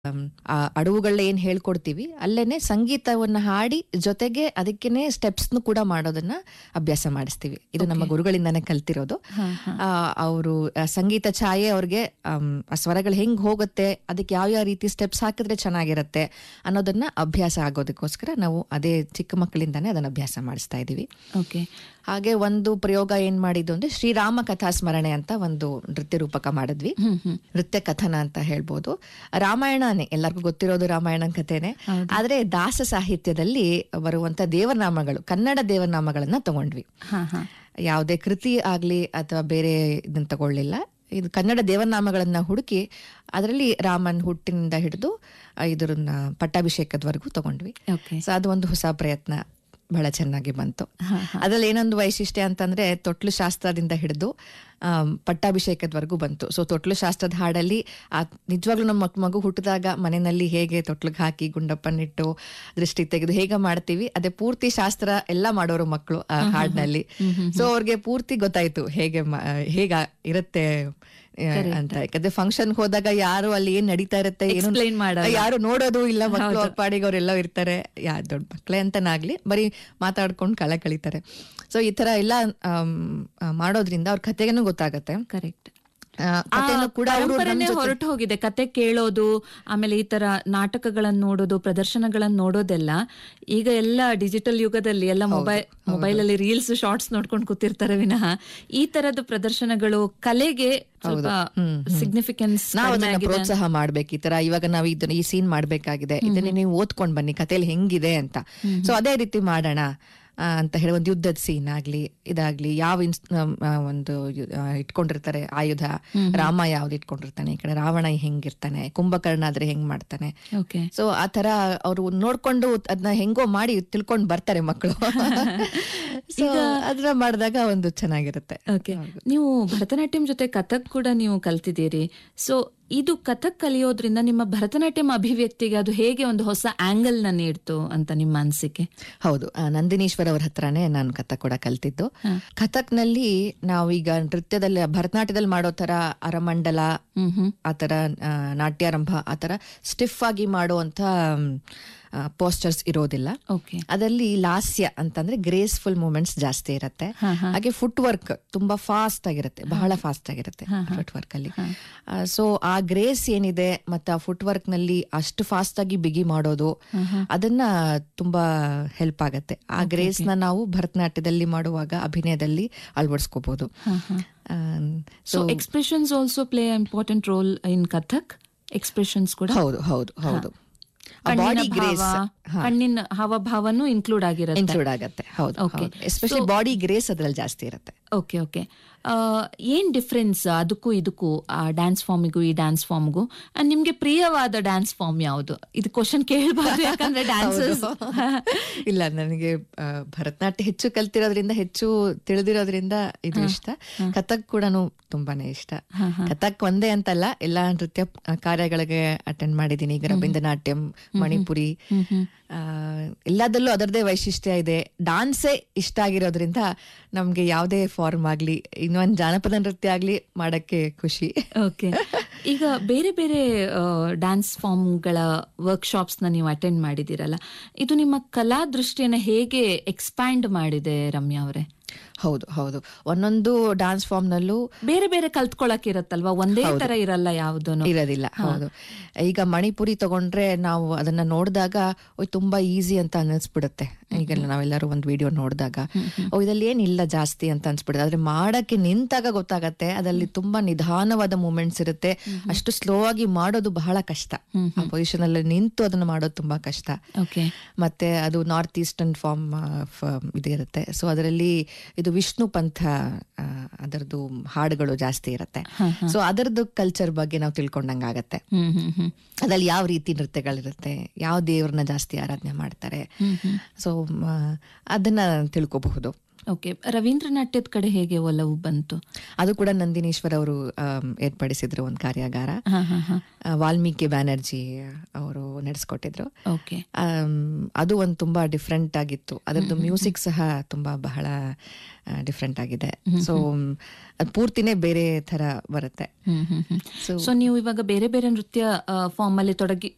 ಅಮ್, ಆ ಅಡವುಗಳನ್ನ ಏನ್ ಹೇಳ್ಕೊಡ್ತೀವಿ ಅಲ್ಲೇನೆ ಸಂಗೀತವನ್ನ ಹಾಡಿ ಜೊತೆಗೆ ಅದಕ್ಕೇನೆ ಸ್ಟೆಪ್ಸ್ ಕೂಡ ಮಾಡೋದನ್ನ ಅಭ್ಯಾಸ ಮಾಡಿಸ್ತೀವಿ ಇದು ನಮ್ಮ ಗುರುಗಳಿಂದಾನೇ ಕಲ್ತಿರೋದು ಅವರು ಸಂಗೀತ ಛಾಯೆ ಅವ್ರಿಗೆ ಆಮ್, ಆ ಸ್ವರಗಳು ಹೆಂಗ್ ಹೋಗುತ್ತೆ ಅದಕ್ಕೆ ಯಾವ ಯಾವ ರೀತಿ ಸ್ಟೆಪ್ಸ್ ಹಾಕಿದ್ರೆ ಚೆನ್ನಾಗಿರುತ್ತೆ ಅನ್ನೋದನ್ನ ಅಭ್ಯಾಸ ಆಗೋದಕ್ಕೋಸ್ಕರ ನಾವು ಅದೇ ಚಿಕ್ಕ ಮಕ್ಕಳಿಂದಾನೇ ಅದನ್ನ ಅಭ್ಯಾಸ ಮಾಡಿಸ್ತಾ ಇದೀವಿ ಓಕೆ ಹಾಗೆ ಒಂದು ಪ್ರಯೋಗ ಏನ್ ಮಾಡಿದ್ದು ಅಂದ್ರೆ ಶ್ರೀರಾಮ ಕಥಾ ಸ್ಮರಣೆ ಅಂತ ಒಂದು ನೃತ್ಯ ರೂಪಕ ಮಾಡಿದ್ವಿ ನೃತ್ಯ ಕಥನ ಅಂತ ಹೇಳ್ಬೋದು ರಾಮಾಯಣನೇ ಎಲ್ಲರಿಗೂ ಗೊತ್ತಿರೋದು ರಾಮಾಯಣ ಕಥೆನೆ ಆದ್ರೆ ದಾಸ ಸಾಹಿತ್ಯದಲ್ಲಿ ಬರುವಂತ ದೇವನಾಮಗಳು ಕನ್ನಡ ದೇವನಾಮಗಳನ್ನ ತಗೊಂಡ್ವಿ ಹಾ ಹಾ ಯಾವುದೇ ಕೃತಿ ಆಗ್ಲಿ ಅಥವಾ ಬೇರೆ ಇದನ್ನ ತಗೊಳ್ಳಿಲ್ಲ ಇದು ಕನ್ನಡ ದೇವನಾಮಗಳನ್ನ ಹುಡುಕಿ ಅದರಲ್ಲಿ ರಾಮನ್ ಹುಟ್ಟಿನಿಂದ ಹಿಡಿದು ಇದರನ್ನ ಪಟ್ಟಾಭಿಷೇಕದವರೆಗೂ ತಗೊಂಡ್ವಿ ಓಕೆ ಸೊ ಅದು ಒಂದು ಹೊಸ ಪ್ರಯತ್ನ ಬಹಳ ಚೆನ್ನಾಗಿ ಬಂತು ಅದ್ರಲ್ಲಿ ಏನೊಂದು ವೈಶಿಷ್ಟ್ಯ ಅಂತಂದ್ರೆ ತೊಟ್ಲು ಶಾಸ್ತ್ರದಿಂದ ಹಿಡಿದು ಆಮ್, ಪಟ್ಟಾಭಿಷೇಕದವರೆಗೂ ಬಂತು ಸೊ ತೊಟ್ಲು ಶಾಸ್ತ್ರದ ಹಾಡಲ್ಲಿ ಆ ನಿಜವಾಗ್ಲೂ ನಮ್ಮ ಮಕ್- ಮಗು ಹುಟ್ಟಿದಾಗ ಮನೆಯಲ್ಲಿ ಹೇಗೆ ತೊಟ್ಲಿಗೆ ಹಾಕಿ ಗುಂಡಪ್ಪನಿಟ್ಟು ದೃಷ್ಟಿ ತೆಗೆದು ಹೇಗೆ ಮಾಡ್ತೀವಿ ಅದೇ ಪೂರ್ತಿ ಶಾಸ್ತ್ರ ಎಲ್ಲ ಮಾಡೋರು ಮಕ್ಕಳು ಆ ಹಾಡಿನಲ್ಲಿ ಸೊ ಅವ್ರಿಗೆ ಪೂರ್ತಿ ಗೊತ್ತಾಯ್ತು ಹೇಗೆ ಮಾ- ಹೇಗ ಇರುತ್ತೆ ಆ, ಅಂತ ಯಾಕಂದ್ರೆ ಫಂಕ್ಷನ್ ಹೋದಾಗ ಯಾರು ಅಲ್ಲಿ ಏನ್ ನಡೀತಾ ಇರುತ್ತೆ ಏನು Explain ಮಾಡಲ್ಲ. ಯಾರು ನೋಡೋದು ಇಲ್ಲ ಮಕ್ಕಳು ಅವ್ರ ಪಾಡಿಗೆ ಅವರೆಲ್ಲ ಇರ್ತಾರೆ ಯಾ ದೊಡ್ಡ ಮಕ್ಕಳೇ ಅಂತನಾಗ್ಲಿ ಬರೀ ಮಾತಾಡ್ಕೊಂಡು ಕಳೆ ಕಳೀತಾರೆ ಸೊ ಈ ತರ ಎಲ್ಲ ಆಮ್, ಆ, ಮಾಡೋದ್ರಿಂದ ಅವ್ರ ಕತೆಗೇನು ಗೊತ್ತಾಗತ್ತೆ ಕರೆಕ್ಟ್ ಆ, ಕಥೆನೂ ಕೂಡ ಅವ್ರು ನಮ್ ಜೊತೆ- ಹೊರಟು ಹೋಗಿದೆ ಕತೆ ಕೇಳೋದು ಆಮೇಲೆ ಈ ತರ ನಾಟಕಗಳನ್ನ ನೋಡೋದು ಪ್ರದರ್ಶನಗಳನ್ನ ನೋಡೋದೆಲ್ಲ ಈಗ ಎಲ್ಲ ಡಿಜಿಟಲ್ ಯುಗದಲ್ಲಿ ಎಲ್ಲ ಮೊಬೈಲ್ ಮೊಬೈಲ್ ಅಲ್ಲಿ ರೀಲ್ಸ್ ಶಾರ್ಟ್ಸ್ ನೋಡ್ಕೊಂಡು ಕೂತಿರ್ತಾರೆ ವಿನಃ ಈ ತರದ ಪ್ರದರ್ಶನಗಳು ಕಲೆಗೆ ಸ್ವಲ್ಪ ಸಿಗ್ನಿಫಿಕೆನ್ಸ್ ನಾವ್ ಅದನ್ನ ಪ್ರೋತ್ಸಾಹ ಮಾಡ್ಬೇಕು ಈ ತರ ಇವಾಗ ನಾವು ಇದನ್ನ ಈ ಸೀನ್ ಮಾಡ್ಬೇಕಾಗಿದೆ ಇದನ್ನ ನೀವು ಓದ್ಕೊಂಡ್ ಬನ್ನಿ ಕಥೆಯಲ್ಲಿ ಹೆಂಗಿದೆ ಅಂತ ಸೊ ಅದೇ ರೀತಿ ಮಾಡೋಣ ಆ, ಅಂತ ಹೇಳಿ ಒಂದು ಯುದ್ಧದ ಸೀನ್ ಆಗ್ಲಿ ಇದಾಗ್ಲಿ ಯಾವ ಇನ್ಸ್ ಆಮ್, ಆ, ಒಂದು ಯು- ಆ, ಇಟ್ಕೊಂಡಿರ್ತಾರೆ ಆಯುಧ ರಾಮ ಯಾವ್ದು ಇಟ್ಕೊಂಡಿರ್ತಾನೆ ಈ ಕಡೆ ರಾವಣ ಹೆಂಗಿರ್ತಾನೆ ಕುಂಭಕರ್ಣ ಆದ್ರೆ ಹೆಂಗ್ ಮಾಡ್ತಾನೆ ಓಕೆ ಸೊ ಆ ತರ ಅವರು ನೋಡ್ಕೊಂಡು ಅದನ್ನ ಹೆಂಗೋ ಮಾಡಿ ತಿಳ್ಕೊಂಡ್ ಬರ್ತಾರೆ ಮಕ್ಕಳು ಸೊ ಅದನ್ನ ಮಾಡಿದಾಗ ಒಂದು ಚೆನ್ನಾಗಿರುತ್ತೆ ಓಕೆ ನೀವು ಭರತನಾಟ್ಯಂ ಜೊತೆ ಕಥಕ್ ಕೂಡ ನೀವು ಕಲ್ತಿದ್ದೀರಿ ಸೊ ಇದು ಕಥಕ್ ಕಲಿಯೋದ್ರಿಂದ ನಿಮ್ಮ ಭರತನಾಟ್ಯಂ ಅಭಿವ್ಯಕ್ತಿಗೆ ಅದು ಹೇಗೆ ಒಂದು ಹೊಸ ಆಂಗಲ್ ನ ನೀಡ್ತು ಅಂತ ನಿಮ್ಮ ಅನಿಸಿಕೆ ಹೌದು ಆ, ನಂದಿನೀಶ್ವರ್ ಅವ್ರ ಹತ್ರನೇ ನಾನು ಕಥಕ್ ಕೂಡ ಕಲ್ತಿದ್ದು ಕಥಕ್ ನಲ್ಲಿ ನಾವೀಗ ನೃತ್ಯದಲ್ಲಿ ಭರತನಾಟ್ಯದಲ್ಲಿ ಮಾಡೋ ತರ ಅರಮಂಡಲ ಹ್ಮ್ ಹ್ಮ್ ಆತರ ಆ, ನಾಟ್ಯಾರಂಭ ಆತರ ಸ್ಟಿಫ್ ಆಗಿ ಮಾಡುವಂತ ಪೋಸ್ಟರ್ಸ್ ಇರೋದಿಲ್ಲ ಓಕೆ ಅದರಲ್ಲಿ ಲಾಸ್ಯ ಅಂತಂದ್ರೆ ಗ್ರೇಸ್ಫುಲ್ ಮೂಮೆಂಟ್ಸ್ ಜಾಸ್ತಿ ಇರುತ್ತೆ ಹಾಗೆ ಫುಟ್ ವರ್ಕ್ ತುಂಬಾ ಫಾಸ್ಟ್ ಆಗಿರುತ್ತೆ ಬಹಳ ಫಾಸ್ಟ್ ಆಗಿರುತ್ತೆ ಫುಟ್ ವರ್ಕ್ ಅಲ್ಲಿ ಸೊ ಆ ಗ್ರೇಸ್ ಏನಿದೆ ಮತ್ತೆ ಆ ಫುಟ್ ವರ್ಕ್ ನಲ್ಲಿ ಅಷ್ಟು ಫಾಸ್ಟ್ ಆಗಿ ಬಿಗಿ ಮಾಡೋದು ಅದನ್ನ ತುಂಬಾ ಹೆಲ್ಪ್ ಆಗತ್ತೆ ಆ ಗ್ರೇಸ್ ನ ನಾವು ಭರತನಾಟ್ಯದಲ್ಲಿ ಮಾಡುವಾಗ ಅಭಿನಯದಲ್ಲಿ ಅಳವಡಿಸ್ಕೋಬಹುದು so expressions also play important role in Kathak expressions ಕೂಡ ಹೌದು ಹೌದು ಹೌದು ಕಣ್ಣಿನ ಬಾಡಿ ಗ್ರೇಸ್ ಭಾವ, ಕಣ್ಣಿನ ಹಾವಭಾವನು ಇನ್ಕ್ಲೂಡ್ ಆಗಿರುತ್ತೆ ಇನ್ಕ್ಲೂಡ್ ಆಗತ್ತೆ ಹೌದು ಎಸ್ಪೆಷಲಿ ಬಾಡಿ ಗ್ರೇಸ್ ಅದ್ರಲ್ಲಿ ಜಾಸ್ತಿ ಇರುತ್ತೆ ಓಕೆ ಓಕೆ ಏನ್ ಡಿಫ್ರೆನ್ಸ್ ಅದಕ್ಕೂ ಇದಕ್ಕೂ ಆ ಡ್ಯಾನ್ಸ್ ಫಾರ್ಮಿಗೂ ಈ ಡ್ಯಾನ್ಸ್ ಫಾರ್ಮ್ಗೂ ನಿಮ್ಗೆ ಪ್ರಿಯವಾದ ಡ್ಯಾನ್ಸ್ ಫಾರ್ಮ್ ಯಾವುದು ಇದು ಕ್ವಶನ್ ಕೇಳಬಾರ್ದು ಯಾಕಂದ್ರೆ ಡ್ಯಾನ್ಸಸ್ ಇಲ್ಲ ನನಗೆ ಆ, ಭರತನಾಟ್ಯ ಹೆಚ್ಚು ಕಲ್ತಿರೋದ್ರಿಂದ ಹೆಚ್ಚು ತಿಳಿದಿರೋದ್ರಿಂದ ಇದು ಇಷ್ಟ ಕಥಕ್ ಕೂಡ ತುಂಬಾನೇ ಇಷ್ಟ ಕಥಕ್ ಒಂದೇ ಅಂತಲ್ಲ ಎಲ್ಲಾ ನೃತ್ಯ ಆ, ಕಾರ್ಯಗಳಿಗೆ ಅಟೆಂಡ್ ಮಾಡಿದೀನಿ ಈಗ ರವೀಂದ್ರನಾಟ್ಯಂ ಮಣಿಪುರಿ ಆ, ಎಲ್ಲದರಲ್ಲೂ ಅದರದೇ ವೈಶಿಷ್ಟ್ಯ ಇದೆ ಡಾನ್ಸೇ ಇಷ್ಟ ಆಗಿರೋದ್ರಿಂದ ನಮ್ಗೆ ಯಾವುದೇ ಫಾರ್ಮ್ ಆಗ್ಲಿ ಇನ್ನೊಂದ್ ಜಾನಪದ ನೃತ್ಯ ಆಗ್ಲಿ ಮಾಡಕ್ಕೆ ಖುಷಿ ಓಕೆ ಈಗ ಬೇರೆ ಬೇರೆ ಡ್ಯಾನ್ಸ್ ಫಾರ್ಮ್ಗಳ ವರ್ಕ್ಶಾಪ್ಸ್ ನ ನೀವು ಅಟೆಂಡ್ ಮಾಡಿದಿರಲ್ಲ ಇದು ನಿಮ್ಮ ಕಲಾ ದೃಷ್ಟಿಯನ್ನ ಹೇಗೆ ಎಕ್ಸ್ಪ್ಯಾಂಡ್ ಮಾಡಿದೆ ರಮ್ಯಾ ಅವರೇ ಹೌದು ಹೌದು ಒಂದೊಂದು ಡಾನ್ಸ್ ಫಾರ್ಮ್ ನಲ್ಲೂ ಬೇರೆ ಬೇರೆ ಕಲ್ತ್ಕೊಳಕ್ ಇರತ್ತಲ್ವಾ ಒಂದೇ ತರ ಇರಲ್ಲ ಯಾವುದನ್ನು ಇರೋದಿಲ್ಲ ಹೌದು ಈಗ ಮಣಿಪುರಿ ತಗೊಂಡ್ರೆ ನಾವು ಅದನ್ನ ನೋಡಿದಾಗ ಓ ತುಂಬಾ ಈಸಿ ಅಂತ ಅನ್ನಿಸ್ಬಿಡುತ್ತೆ ಈಗ ನಾವೆಲ್ಲರೂ ಒಂದು ವಿಡಿಯೋ ನೋಡಿದಾಗ ಓ ಇದಲ್ಲಿ ಏನಿಲ್ಲ ಜಾಸ್ತಿ ಅಂತ ಅನ್ಸ್ಬಿಡುತ್ತೆ ಆದ್ರೆ ಮಾಡಕ್ಕೆ ನಿಂತಾಗ ಗೊತ್ತಾಗತ್ತೆ ಅದಲ್ಲಿ ತುಂಬಾ ನಿಧಾನವಾದ ಮೂಮೆಂಟ್ಸ್ ಇರುತ್ತೆ ಅಷ್ಟು ಸ್ಲೋ ಆಗಿ ಮಾಡೋದು ಬಹಳ ಕಷ್ಟ ಆ ಪೊಸಿಷನ್ ಅಲ್ಲಿ ನಿಂತು ಅದನ್ನ ಮಾಡೋದು ತುಂಬಾ ಕಷ್ಟ ಓಕೆ ಮತ್ತೆ ಅದು ನಾರ್ತ್ ಈಸ್ಟರ್ನ್ ಫಾರ್ಮ್ ಇದಿರುತ್ತೆ ಸೊ ಅದರಲ್ಲಿ ಇದು ವಿಷ್ಣು ಪಂಥ ಆ, ಅದರದ್ದು ಹಾಡುಗಳು ಜಾಸ್ತಿ ಇರುತ್ತೆ ಸೊ ಅದರದ್ದು ಕಲ್ಚರ್ ಬಗ್ಗೆ ನಾವು ತಿಳ್ಕೊಂಡಂಗಾಗತ್ತೆ ಹ್ಮ್ ಹ್ಮ್ ಹ್ಮ್ ಅದ್ರಲ್ಲಿ ಯಾವ ರೀತಿ ನೃತ್ಯಗಳಿರುತ್ತೆ ಯಾವ ದೇವ್ರನ್ನ ಜಾಸ್ತಿ ಆರಾಧನೆ ಮಾಡ್ತಾರೆ ಸೊ ಅದನ್ನ ತಿಳ್ಕೋಬಹುದು ಓಕೆ ರವೀಂದ್ರನಾಟ್ಯದ ಕಡೆ ಹೇಗೆ ಒಲವು ಬಂತು ಅದು ಕೂಡ ನಂದಿನೀಶ್ವರ್ ಅವರು ಆಮ್, ಏರ್ಪಡಿಸಿದ್ರು ಒಂದು ಕಾರ್ಯಾಗಾರ ಹಾ ಹಾ ಹಾ ಆ, ವಾಲ್ಮೀಕಿ ಬ್ಯಾನರ್ಜಿ ಅವರು ನಡೆಸ್ಕೊಟ್ಟಿದ್ರು ಓಕೆ ಆಮ್, ಅದು ಒಂದು ತುಂಬಾ ಡಿಫ್ರೆಂಟ್ ಆಗಿತ್ತು ಅದರದ್ದು ಮ್ಯೂಸಿಕ್ ಸಹ ತುಂಬಾ ಬಹಳ ಡಿಫ್ರೆಂಟ್ ಆಗಿದೆ ಸೊ ಅದು ಪೂರ್ತಿನೇ ಬೇರೆ ತರ ಬರುತ್ತೆ ಹ್ಮ್ ಹ್ಮ್ ಹ್ಮ್ So- ಸೊ ನೀವು ಇವಾಗ ಬೇರೆ ಬೇರೆ ನೃತ್ಯ ಫಾರ್ಮ್ ಅಲ್ಲಿ ತೊಡಗಿ